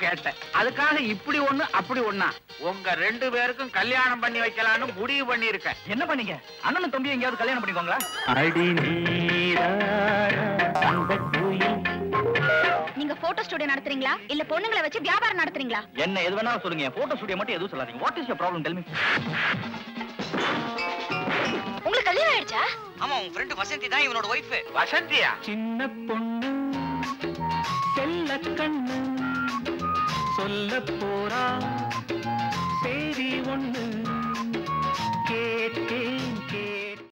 கேட்டேன் அதுக்காக இப்படி ஒண்ணு அப்படி ஒண்ணா உங்க ரெண்டு பேருக்கும் கல்யாணம் பண்ணி வைக்கலாம்னு முடிவு பண்ணி இருக்கேன் என்ன பண்ணீங்க அண்ணனும் தம்பி எங்கேயாவது கல்யாணம் பண்ணிக்கோங்களா அடி நீராட குயில் நீங்க போட்டோ ஸ்டுடியோ நடத்துறீங்களா இல்ல பொண்ணுங்களை வச்சு வியாபாரம் நடத்துறீங்களா என்ன எது வேணாலும் சொல்லுங்க போட்டோ ஸ்டுடியோ மட்டும் எதுவும் சொல்லாதீங்க what is your problem tell me உங்களுக்கு கல்யாணம் ஆயிடுச்சா ஆமா உன் ஃப்ரெண்டு வசந்தி தான் இவனோட ஒய்ஃப் வசந்தியா சின்ன பொண்ணு செல்ல கண்ணு சொல்ல போறா செய்தி ஒண்ணு